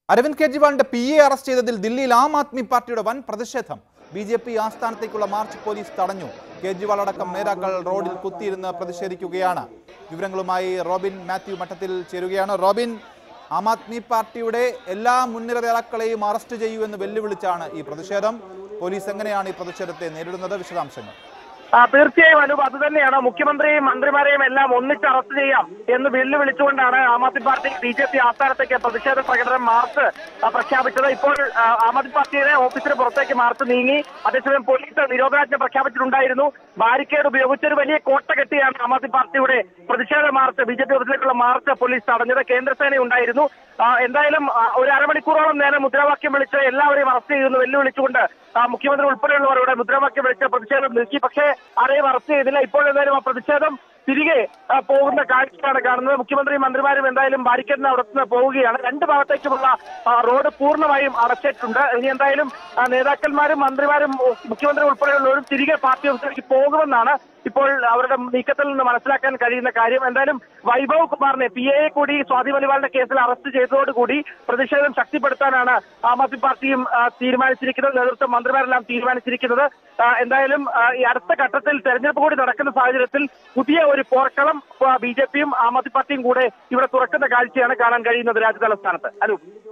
അരവിന്ദ് കെജ്രിവാളിന്റെ P A arrest ചെയ്തതിൽ ദില്ലിയിൽ ആം ആദ്മി പാർട്ടിയുടെ വൻ പ്രതിഷേധം ബി ജെ പി ആസ്ഥാനത്തേക്കുള്ള മാർച്ച് പോലീസ് തടഞ്ഞു കേജ്രിവാൾ അടക്കം നേതാക്കൾ റോഡിൽ കുത്തിയിരുന്ന് പ്രതിഷേധിക്കുകയാണ് വിവരങ്ങളുമായി റോബിൻ മാത്യു മഠത്തിൽ ചേരുകയാണ് റോബിൻ ആം ആദ്മി പാർട്ടിയുടെ എല്ലാ മുൻനിര നേതാക്കളെയും അറസ്റ്റ് ചെയ്യൂ എന്ന് വെല്ലുവിളിച്ചാണ് ഈ പ്രതിഷേധം പോലീസ് എങ്ങനെയാണ് ഈ പ്രതിഷേധത്തെ നേരിടുന്നത് വിശദാംശങ്ങൾ ആ, തീർച്ചയായും അനൂപ് അത് തന്നെയാണ് മുഖ്യമന്ത്രിയും മന്ത്രിമാരെയും എല്ലാം ഒന്നിച്ച് അറസ്റ്റ് ചെയ്യാം എന്ന് വെല്ലുവിളിച്ചുകൊണ്ടാണ് Aam Aadmi party B J P ആസ്ഥാനത്തേക്ക് പ്രതിഷേധ പ്രകടനം മാർച്ച് ആ, പ്രഖ്യാപിച്ചത് ഇപ്പോൾ ആ, ആം ആദ്മി പാർട്ടിയുടെ ഓഫീസിന് പുറത്തേക്ക് മാർച്ച് നീങ്ങി അതേസമയം പോലീസ് നിരോധനാജ്ഞ പ്രഖ്യാപിച്ചിട്ടുണ്ടായിരുന്നു ബാരിക്കേഡ് ഉപയോഗിച്ച് ഒരു വലിയ കോട്ട കെട്ടിയാണ് ആം ആദ്മി പാർട്ടിയുടെ പ്രതിഷേധ മാർച്ച് ബി ജെ പി ഓഫീസിലേക്കുള്ള മാർച്ച് പോലീസ് തടഞ്ഞത് കേന്ദ്രസേന ഉണ്ടായിരുന്നു ആ, എന്തായാലും ആ, ഒരു അരമണിക്കൂറോളം നേരം മുദ്രാവാക്യം വിളിച്ച് എല്ലാവരെയും അറസ്റ്റ് ചെയ്യുന്നു വെല്ലുവിളിച്ചുകൊണ്ട് ആ, മുഖ്യമന്ത്രി ഉൾപ്പെടെയുള്ളവരുടെ മുദ്രാവാക്യം വിളിച്ച് പ്രതിഷേധം നീക്കി പക്ഷേ ആരെയും അറസ്റ്റ് ചെയ്തില്ല ഇപ്പോൾ എന്തായാലും ആ പ്രതിഷേധം തിരികെ ആ, പോകുന്ന കാഴ്ചയാണ് കാണുന്നത് മുഖ്യമന്ത്രിയും മന്ത്രിമാരും എന്തായാലും ബാരിക്കേഡിന് അവിടെ നിന്ന് പോവുകയാണ് രണ്ട് ഭാഗത്തേക്കുമുള്ള ആ, റോഡ് പൂർണ്ണമായും അടച്ചിട്ടുണ്ട് ഇനി എന്തായാലും ആ, നേതാക്കന്മാരും മന്ത്രിമാരും ഉ- മുഖ്യമന്ത്രി ഉൾപ്പെടെയുള്ളവരും തിരികെ പാർട്ടി ഓഫീസിലേക്ക് പോകുമെന്നാണ് ഇപ്പോൾ അവരുടെ നീക്കത്തിൽ നിന്ന് മനസ്സിലാക്കാൻ കഴിയുന്ന കാര്യം എന്തായാലും വൈഭവ് കുമാറിനെ പി എ കൂടി സ്വാതി മലിവാളിന്റെ കേസിൽ അറസ്റ്റ് ചെയ്തതോടുകൂടി പ്രതിഷേധം ശക്തിപ്പെടുത്താനാണ് ആം ആദ്മി പാർട്ടിയും ആ, തീരുമാനിച്ചിരിക്കുന്നത് നേതൃത്വം മന്ത്രിമാരെല്ലാം തീരുമാനിച്ചിരിക്കുന്നത് ആ, എന്തായാലും ആ, ഈ അടുത്ത ഘട്ടത്തിൽ തെരഞ്ഞെടുപ്പ് കൂടി നടക്കുന്ന സാഹചര്യത്തിൽ പുതിയ ഒരു പോർക്കളം ബി ജെ പിയും ആം ആദ്മി പാർട്ടിയും കൂടെ ഇവിടെ തുറക്കുന്ന കാഴ്ചയാണ് കാണാൻ കഴിയുന്നത് രാജ്യതലസ്ഥാനത്ത് അനു